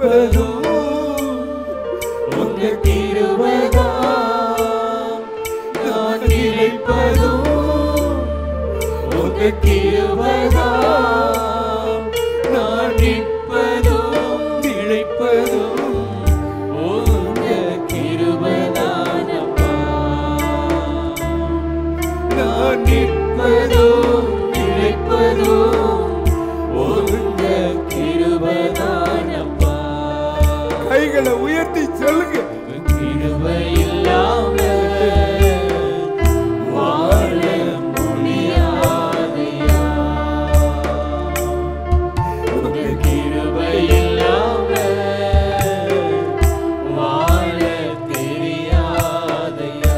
நிற்பதும் உங்க கிருபைதான் நான் நிலைப்பதும் உங்க கிருபைதான் நான் நிற்பதும் நிலைப்பதும் உங்க கிருபைதானப்பா நான் நிற்பதும் நிலைப்பதும் உங்க கிருபைதானப்பா கைகளை உயர்த்தி சொல்லுங்க கிருபை இல்லாம வாழ முடியாதையா உங்க கிருபை இல்லாம வாழ தெரியாதையா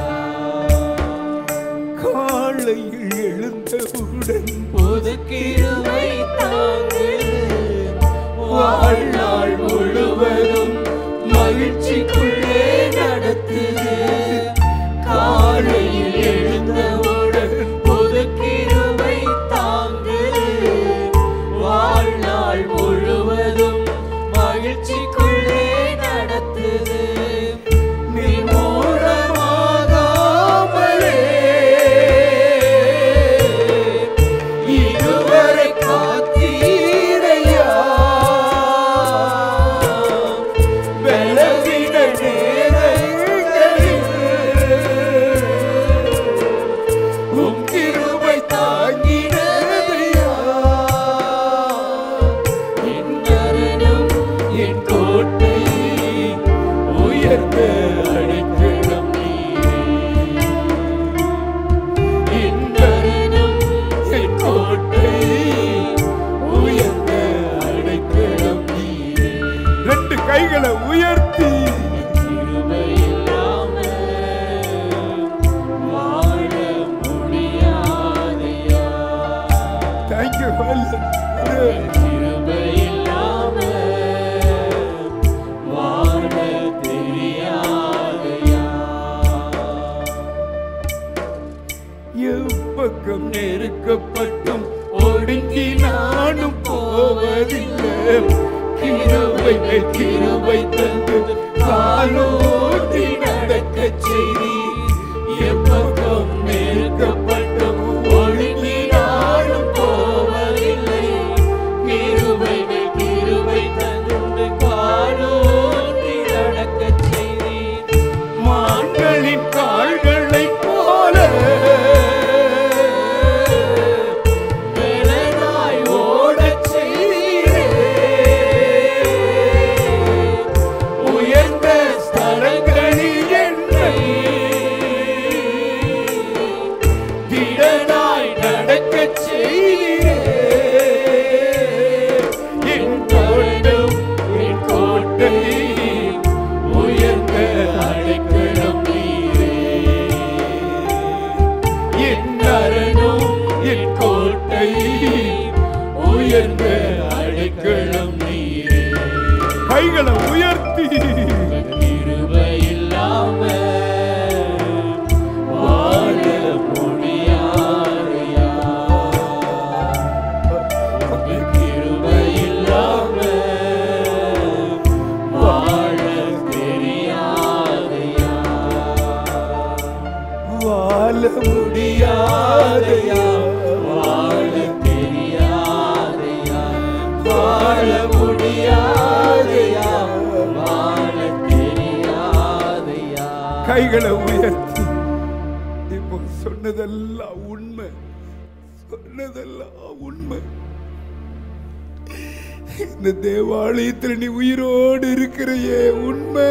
காலையில் எழுந்தவுடன் புது கிருபை தாங்கு வாழ்நாள் முழுவதும் மகிழ்ச்சிக்குள்ளே நடத்துது காலையில் எழுந்தவுடன் புது கிருபை தாங்கு வாழ்நாள் முழுவதும் மகிழ்ச்சிக்குள்ளே நடத்துது நீ மூலமாகாமலே இதுவரை காத்தீரையா வெளவின நேரங்களில் உம் கிருபை தாங்கினதையா என் கருணம் என் கோட்டை உயர்ந்த அடைக்கலம் நீரே என் கருணம் என் கோட்டை உயர்ந்த அடைக்கலம் நீரே ரெண்டு கைகளை உயர்த்தி கிருபை இல்லாம வாழ முடியாதையா தேங்க்யூ கிருபை இல்லாம வாழ தெரியாதையா எப்பக்கம் நெருக்கப்பட்டும் ஒடுங்கி நானும் போவதில்லை கிருபை மேல் கிருபை தந்து காலோட்டி நடக்க செய்தி எப்பக்கம் நெருக்கப்பட்டும் ஒடுங்கி நானும் போவதில்லை கிருபை மேல் கிருபை தந்து காலோட்டி நடக்க செய்தி மான்களின் கால்களைப் போல வேலனாய் ஓடச் செய்தீரே. உயர்ந்த ஸ்தலங்களில் என்னை திடனாய் நடக்கச் செய்தீரே. என் கோட்டம், என் கோட்டை, உயர்ந்த அடைக்கலம் நீரே. என் அரணும், என் கோட்டை, உயர்ந்த அடைக்கலம் நீரே. கைகளை உயர்த்தி கிருபை இல்லாம வாழ முடியாதையா. உங்க கிருபை இல்லாம வாழ தெரியாதையா. வாழ முடியாதையா வாழ தெரியாதையா. வாழ முடியாதையா. வாழ தெரியாதையா. கைகளை உயர்த்தி இப்போ சொன்னதெல்லாம் உண்மை சொன்னதெல்லாம் உண்மை இந்த தேவாலயத்தில் நீ உயிரோடு இருக்கிறையே உண்மை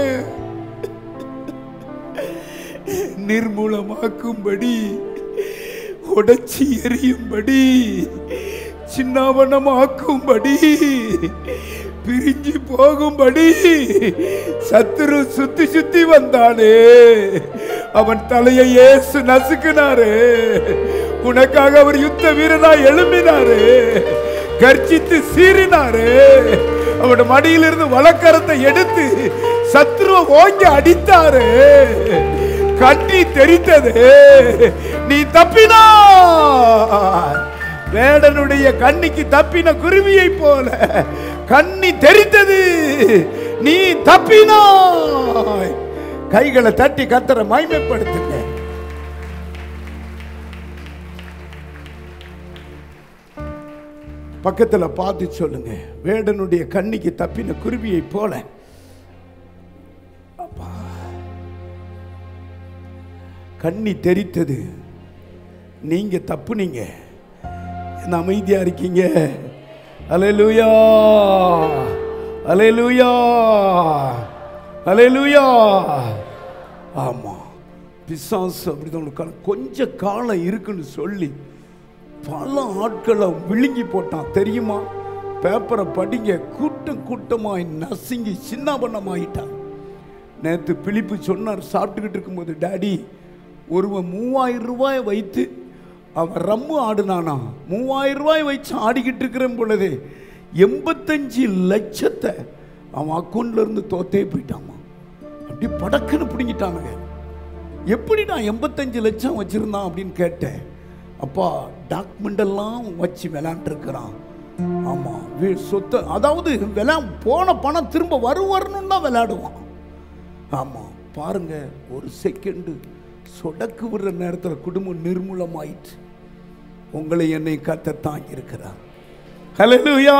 நிர்மூலமாக்கும்படி உடைச்சி எரியும்படி சின்னாவனமாக்கும்படி பிரிஞ்சு போகும்படி சத்துரு சுத்தி சுத்தி வந்தானே அவன் தலையை இயேசு நசுக்கினாரு உனக்காக அவர் யுத்த வீரனா எழும்பினாரு கர்ஜித்து சீறினாரு அவன் மடியிலிருந்து வழக்கரத்தை எடுத்து சத்ருவை ஓங்கி அடித்தாரு கட்டி தெரித்தது நீ தப்பினா வேடனுடைய கண்ணிக்கு தப்பின குருவியை போல கண்ணி தெரித்தது நீ தப்பினாய் கைகளை தட்டி கத்தரை மைமைப்படுத்துங்க பக்கத்துல பார்த்து சொல்லுங்க வேடனுடைய கண்ணிக்கு தப்பின குருவியை போல அப்பா கண்ணி தெரித்தது நீங்க தப்புனீங்க என்ன அமைதியா இருக்கீங்க அலையலூயா அலையலூயா அலையலூயா ஆமா பிசாசு அப்படிதான் ஒரு காலம் கொஞ்ச காலம் இருக்குன்னு சொல்லி பல ஆட்களை விழுங்கி போட்டான் தெரியுமா பேப்பரை படிங்க கூட்டம் கூட்டமாய் நசுங்கி சின்னாபண்ணமாயிட்டான் நேற்று பிலிப்பு சொன்னார் சாப்பிட்டுக்கிட்டு இருக்கும்போது டாடி ஒருவன் மூவாயிரம் ரூபாய் வைத்து அவன் ரம்மு ஆடுனானா மூவாயிரம் ரூபாய் வச்சு ஆடிக்கிட்டு இருக்கிற பொழுது எண்பத்தஞ்சு லட்சத்தை அவன் அக்கௌண்ட்ல இருந்து தோத்தே போயிட்டாமா அப்படி படக்குன்னு பிடிங்கிட்டானுங்க எப்படி நான் எண்பத்தஞ்சு லட்சம் வச்சிருந்தான் அப்படின்னு கேட்டேன் அப்பா டாக்குமெண்ட் எல்லாம் வச்சு விளையாண்டுருக்கிறான் ஆமா வீ- சொத்து அதாவது விளா போன பணம் திரும்ப வரும் வரணும் தான் விளையாடுவான் ஆமா பாருங்க ஒரு செகண்டு சொடக்கு விடுற நேரத்தில் குடும்பம் நிர்மூலமாயிற்று உங்களை என்னை கத்த தாங்கி இருக்கிறார் ஹalleluya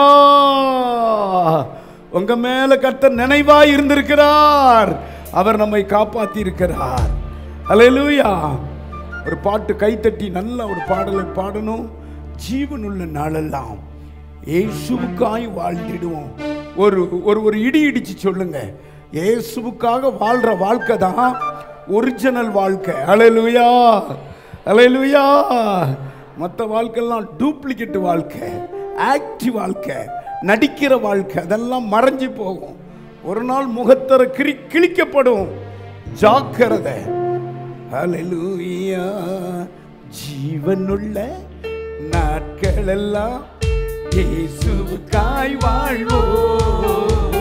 உங்க மேல கர்த்தர் நினைவாய் இருந்திருக்கிறார் அவர் நம்மை காப்பாத்தி இருக்கிறார் ஹalleluya ஒரு பாட்டு கைத்தட்டி நல்ல ஒரு பாடலை பாடணும் ஜீவனுள்ள நாளெல்லாம் இயேசுவுக்காய் வாழ்ந்திடுவோம் ஒரு ஒரு ஒரு இடி இடிச்சு சொல்லுங்க இயேசுவுக்காக வாழ்ற வாழ்க்கை தான் ஒரிஜினல் வாழ்க்கை ஹalleluya ஹalleluya மற்ற வாழ்க்கைலாம் டூப்ளிகேட் வாழ்க்கை ஆக்டிவ் வாழ்க்கை நடிக்கிற வாழ்க்கை அதெல்லாம் மறைஞ்சு போகும் ஒரு நாள் முகத்தர கிரி கிழிக்கப்படும் ஜாக்கிரதை ஹalleluya ஜீவனுள்ள நாட்கள் எல்லாம் இயேசுவுக்காய் வாழ்வோம்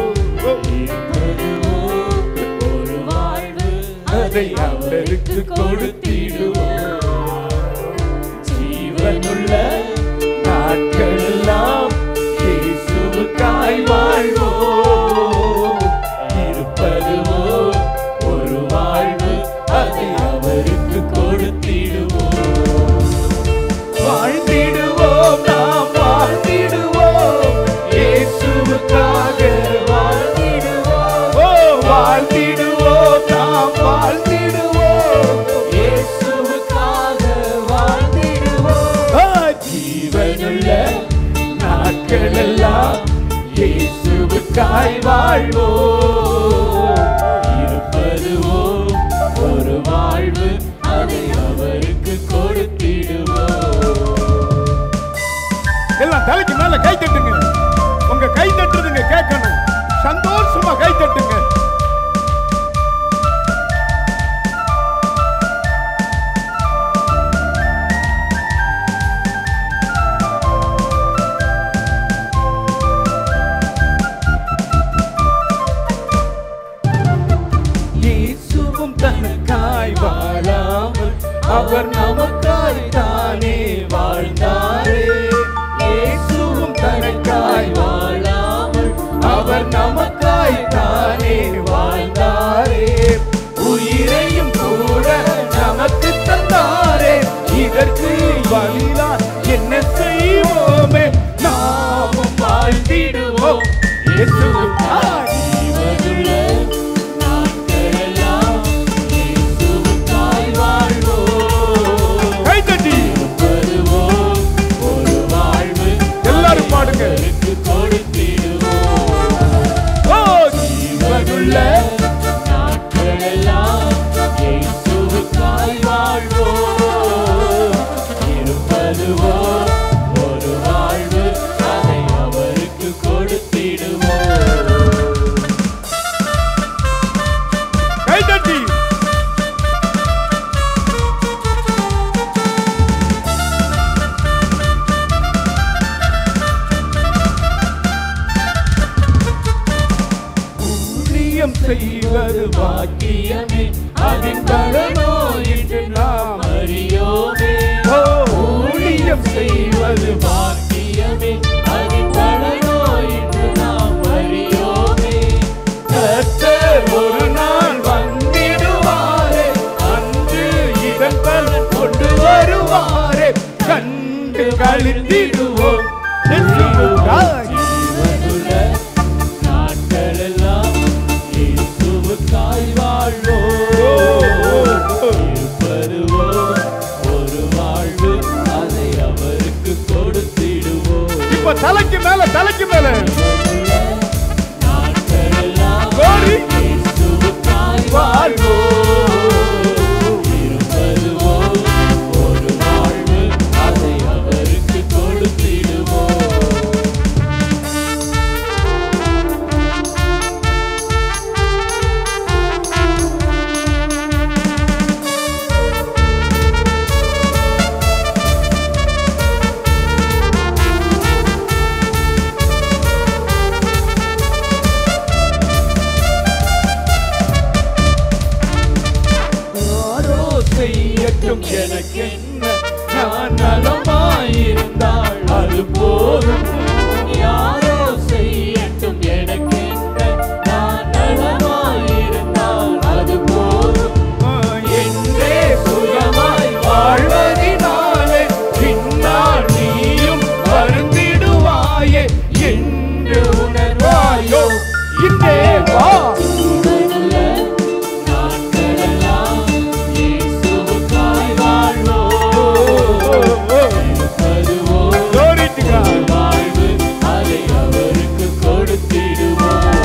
ஒரு வாழ்வு அதை அவருக்கு கொடுத்திடுவோம் ஜீவனுள்ள நாட்களெல்லாம் இயேசுவுக்காய் வாழ்வோம் இருப்பதுவோ ஒரு வாழ்வு அதை அவருக்கு கொடுத்திடுவோம் வாழ்ந்திடுவோம் நாம் வாழ்ந்திடுவோம் இயேசுவுக்காக வாழ்ந்திடுவோம் ஓ வாழ்ந்திடுவோம் நாம் வாழ்ந்திடுவோம் இயேசுவுக்காக வாழ்ந்திடுவோம் ஆ, ஜீவனுள்ள நாட்களெல்லாம் இயேசுவுக்காய் வாழ்வோம் இருப்பதுவோ ஒரு வாழ்வு அதை அவருக்கு கொடுத்திடுவோம் எல்லாம் தலைக்கு மேல கை தட்டுங்க உங்க கை தட்டுறதுங்க கேட்கணும் சந்தோஷமா கை தட்டுங்க இயேசுவும் தனக்காய் வாழாமல் அவர் நமக்காய் தானே வாழ்ந்தாரே இயேசுவும் தனக்காய் வாழாமல் அவர் நமக்காய் தானே வாழ்ந்தாரே உயிரையும் கூட நமக்கு தந்தாரே இதற்கு வழிதான் என்ன செய்வோமே நாமும் வாழ்ந்திடுவோம் இயேசுவுக்காய் ஜீவனுள்ள நாட்களெல்லாம் இயேசுவுக்காய் வாழ்வோம். கை தட்டி வருவோம் ஒரு வாழ்வு எல்லாரும் பாடுங்க அவருக்கு கொடுத்திடுவோம். ஓ, ஜீவனுள்ள நாட்களெல்லாம் இயேசுவுக்காய் வாழ்வோம். இருப்பதுவோ ஒரு வாழ்வு அதை அவருக்கு கொடுத்திடுவோம் கை தட்டி ஊழியம் செய்வது பாக்கியமே அதின் பலனோ என்று நாம் அறியோமே ஓ, ஊழியம் செய்வது பாக்கியமே அதின் பலனோ என்று நாம் அறியோமே இருந்திடுவோம் இயேசுவுக்காய். ஜீவனுள்ள நாட்களெல்லாம் இயேசுவுக்காய் வாழ்வோம் இருப்பதுவோ ஒரு வாழ்வு அதை அவருக்கு கொடுத்திடுவோம் இப்ப தலைக்கு மேல தலைக்கு மேல நாட்களெல்லாம் Glory. இயேசுவுக்காய் வாழ்வோம் இருப்பதுவோ ஒரு வாழ்வு அதை அவருக்கு கொடுத்திடுவோம் யாரோ செய்யட்டும் எனக்கென்ன நான் நலமாயிருந்தாள் அது போதும் யாரோ செய்யட்டும் எனக்கென்ன நான் நலமாயிருந்தாள் அது போதும் என்றே சுயமாய் வாழ்வதினாலே பின்னால் நீயும் வருந்திடுவாயே என்று உணர்வாயோ இன்றே வா ஜீவனுள்ள நாட்களெல்லாம் இயேசுவுக்காய் வாழ்வோம். இருப்பதுவோ Glory to God. ஒரு வாழ்வு, அதை அவருக்கு கொடுத்திடுவோம்.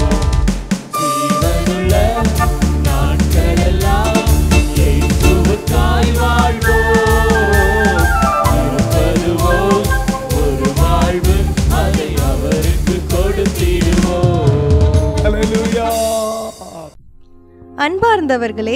ஜீவனுள்ள நாட்களெல்லாம் இயேசுவுக்காய் வாழ்வோம். இருப்பதுவோ ஒரு வாழ்வு, அதை அவருக்கு கொடுத்திடுவோம் Hallelujah. அன்பார்ந்தவர்களே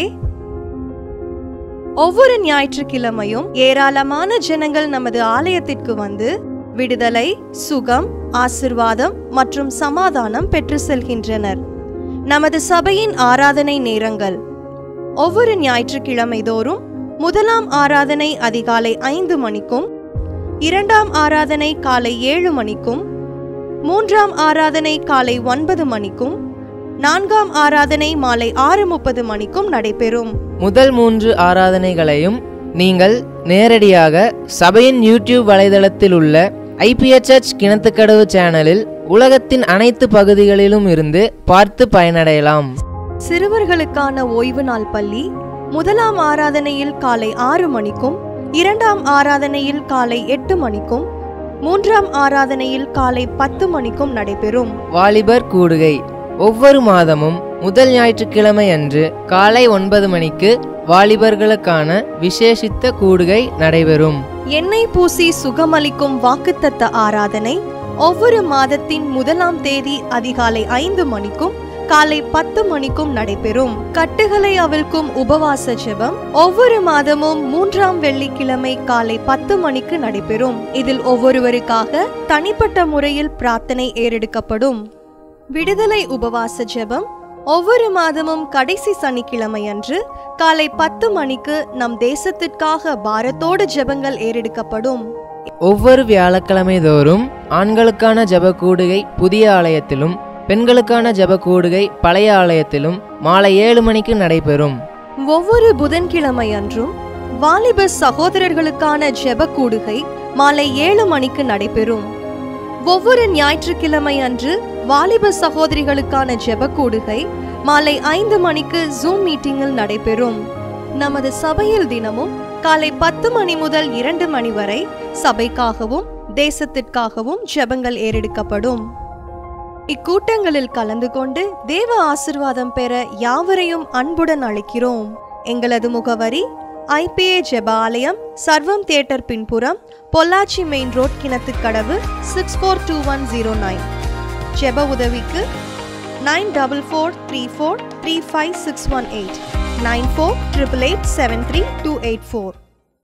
ஒவ்வொரு ஞாயிற்றுக்கிழமையும் ஏராளமான ஜனங்கள் நமது ஆலயத்திற்கு வந்து விடுதலை சுகம் ஆசிர்வாதம் மற்றும் சமாதானம் பெற்று செல்கின்றனர் நமது சபையின் ஆராதனை நேரங்கள் ஒவ்வொரு ஞாயிற்றுக்கிழமை தோறும் முதலாம் ஆராதனை அதிகாலை ஐந்து மணிக்கும் இரண்டாம் ஆராதனை காலை ஏழு மணிக்கும் மூன்றாம் ஆராதனை காலை ஒன்பது மணிக்கும் நான்காம் ஆராதனை மாலை ஆறு முப்பது மணிக்கும் நடைபெறும் முதல் மூன்று ஆராதனைகளையும் நீங்கள் நேரடியாக சபையின் யூடியூப் வலைதளத்தில் உள்ள ஐபிஎச்எச் கிணத்துக்கடவு சேனலில் உலகத்தின் அனைத்து பகுதிகளிலும் இருந்து பார்த்து பயனடையலாம் சிறுவர்களுக்கான ஓய்வு நாள் பள்ளி முதலாம் ஆராதனையில் காலை ஆறு மணிக்கும் இரண்டாம் ஆராதனையில் காலை எட்டு மணிக்கும் மூன்றாம் ஆராதனையில் காலை பத்து மணிக்கும் நடைபெறும் வாலிபர் கூடுகை ஒவ்வொரு மாதமும் முதல் ஞாயிற்றுக்கிழமை அன்று காலை ஒன்பது மணிக்கு வாலிபர்களுக்கான விசேஷித்த கூடுகை நடைபெறும் எண்ணெய் பூசி சுகமளிக்கும் வாக்குத்தத்த ஆராதனை ஒவ்வொரு மாதத்தின் முதலாம் தேதி அதிகாலை ஐந்து மணிக்கும் காலை பத்து மணிக்கும் நடைபெறும் கட்டுகளை அவிழ்க்கும் உபவாச ஜெபம் ஒவ்வொரு மாதமும் மூன்றாம் வெள்ளிக்கிழமை காலை பத்து மணிக்கு நடைபெறும் இதில் ஒவ்வொருவருக்காக தனிப்பட்ட முறையில் பிரார்த்தனை ஏறெடுக்கப்படும் விடுதலை உபவாச ஜெபம் ஒவ்வொரு மாதமும் கடைசி சனிக்கிழமை அன்று காலை பத்து மணிக்கு நம் தேசத்திற்காக பாரத்தோடு ஜெபங்கள் ஏறெடுக்கப்படும் ஒவ்வொரு வியாழக்கிழமை தோறும் ஆண்களுக்கான ஜெப கூடுகை புதிய ஆலயத்திலும் பெண்களுக்கான ஜெப கூடுகை பழைய ஆலயத்திலும் மாலை ஏழு மணிக்கு நடைபெறும் ஒவ்வொரு புதன்கிழமை அன்றும் வாலிப சகோதரர்களுக்கான ஜெப கூடுகை மாலை ஏழு மணிக்கு நடைபெறும் ஒவ்வொரு ஞாயிற்றுக்கிழமை அன்று வாலிப சகோதரிகளுக்கான ஜெப கூடுகை மாலை ஐந்து மணிக்கு ஜூம் மீட்டிங்கில் நடைபெறும் நமது சபையில் தினமும் காலை பத்து மணி முதல் இரண்டு மணி வரை சபைக்காகவும் தேசத்திற்காகவும் ஜெபங்கள் ஏறெடுக்கப்படும் இக்கூட்டங்களில் கலந்து கொண்டு தேவ ஆசிர்வாதம் பெற யாவரையும் அன்புடன் அழைக்கிறோம் எங்களது முகவரி ஐபிஏ ஜெப ஆலயம் சர்வம் தியேட்டர் பின்புறம் Pollachi main road Kinathukadavu six four two one zero nine ஜெப உதவிக்கு nine double four three four three five six one eight nine four triple eight seven three two eight four